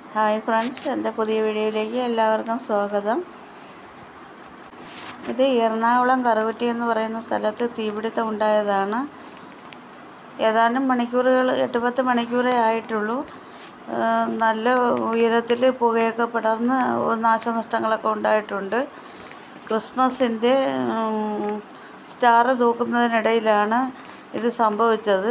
hi friends എൻ്റെ പുതിയ വീഡിയോയിലേക്ക് എല്ലാവർക്കും സ്വാഗതം ഇത് എറണാകുളം കറുകുറ്റി എന്ന് പറയുന്ന സ്ഥലത്ത് തീപിടുത്തം ഉണ്ടായതാണ് ഏതാനും മണിക്കൂറുകൾ എട്ട് പത്ത് മണിക്കൂറേ ആയിട്ടുള്ളൂ ഏഹ് നല്ല ഉയരത്തിൽ പുകയൊക്കെ പടർന്ന് നാശനഷ്ടങ്ങളൊക്കെ ഉണ്ടായിട്ടുണ്ട് ക്രിസ്മസിൻ്റെ സ്റ്റാർ തൂക്കുന്നതിനിടയിലാണ് ഇത് സംഭവിച്ചത്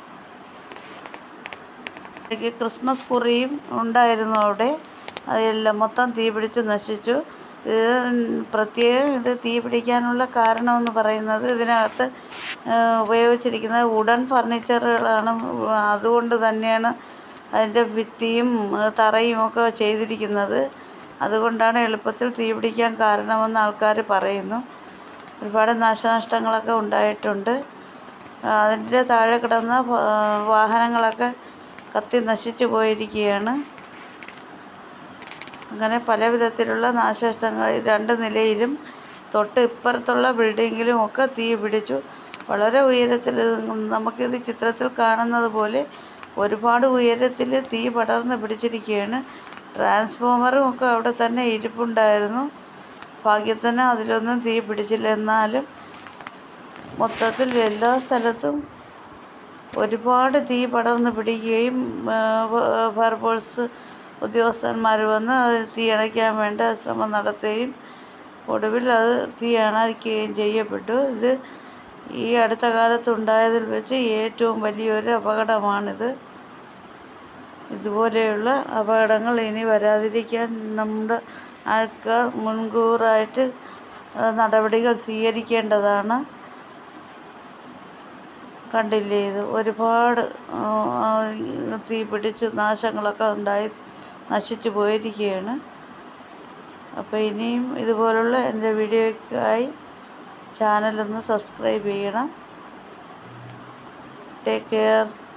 എനിക്ക് ക്രിസ്മസ് കുറിയും ഉണ്ടായിരുന്നു അവിടെ അതെല്ലാം മൊത്തം തീ പിടിച്ച് നശിച്ചു ഇത് പ്രത്യേകം ഇത് തീ പിടിക്കാനുള്ള കാരണമെന്ന് പറയുന്നത് ഇതിനകത്ത് ഉപയോഗിച്ചിരിക്കുന്ന വുഡൻ ഫർണിച്ചറുകളാണ് അതുകൊണ്ട് തന്നെയാണ് അതിൻ്റെ ഭിത്തിയും തറയും ഒക്കെ ചെയ്തിരിക്കുന്നത് അതുകൊണ്ടാണ് എളുപ്പത്തിൽ തീ പിടിക്കാൻ കാരണമെന്ന് ആൾക്കാർ പറയുന്നു ഒരുപാട് നാശനഷ്ടങ്ങളൊക്കെ ഉണ്ടായിട്ടുണ്ട് അതിൻ്റെ താഴെ കിടന്ന വാഹനങ്ങളൊക്കെ കത്തി നശിച്ചു പോയിരിക്കുകയാണ് അങ്ങനെ പല വിധത്തിലുള്ള നാശനഷ്ടങ്ങൾ രണ്ട് നിലയിലും തൊട്ട് ഇപ്പുറത്തുള്ള ബിൽഡിങ്ങിലും ഒക്കെ തീ പിടിച്ചു വളരെ ഉയരത്തിൽ നമുക്കിത് ചിത്രത്തിൽ കാണുന്നത് പോലെ ഒരുപാട് ഉയരത്തിൽ തീ പടർന്ന് പിടിച്ചിരിക്കുകയാണ് ട്രാൻസ്ഫോമറും ഒക്കെ അവിടെ തന്നെ ഇരിപ്പുണ്ടായിരുന്നു ഭാഗ്യത്തിന് അതിലൊന്നും തീ പിടിച്ചില്ല എന്നാലും മൊത്തത്തിൽ എല്ലാ സ്ഥലത്തും ഒരുപാട് തീ പടർന്ന് പിടിക്കുകയും ഫയർഫോഴ്സ് ഉദ്യോഗസ്ഥന്മാർ വന്ന് അത് തീ അണയ്ക്കാൻ വേണ്ട ശ്രമം നടത്തുകയും ഒടുവിൽ അത് തീ അണയ്ക്കുകയും ചെയ്യപ്പെട്ടു ഇത് ഈ അടുത്ത കാലത്തുണ്ടായതിൽ വെച്ച് ഏറ്റവും വലിയൊരു അപകടമാണിത് ഇതുപോലെയുള്ള അപകടങ്ങൾ ഇനി വരാതിരിക്കാൻ നമ്മുടെ ആൾക്കാർ മുൻകൂറായിട്ട് നടപടികൾ സ്വീകരിക്കേണ്ടതാണ് കണ്ടില്ലേ ഇത് ഒരുപാട് തീ പിടിച്ച് നാശങ്ങളൊക്കെ ഉണ്ടായി നശിച്ചു പോയിരിക്കുകയാണ് അപ്പോൾ ഇനിയും ഇതുപോലുള്ള എൻ്റെ വീഡിയോയ്ക്കായി ചാനലൊന്ന് സബ്സ്ക്രൈബ് ചെയ്യണം ടേക്ക് കെയർ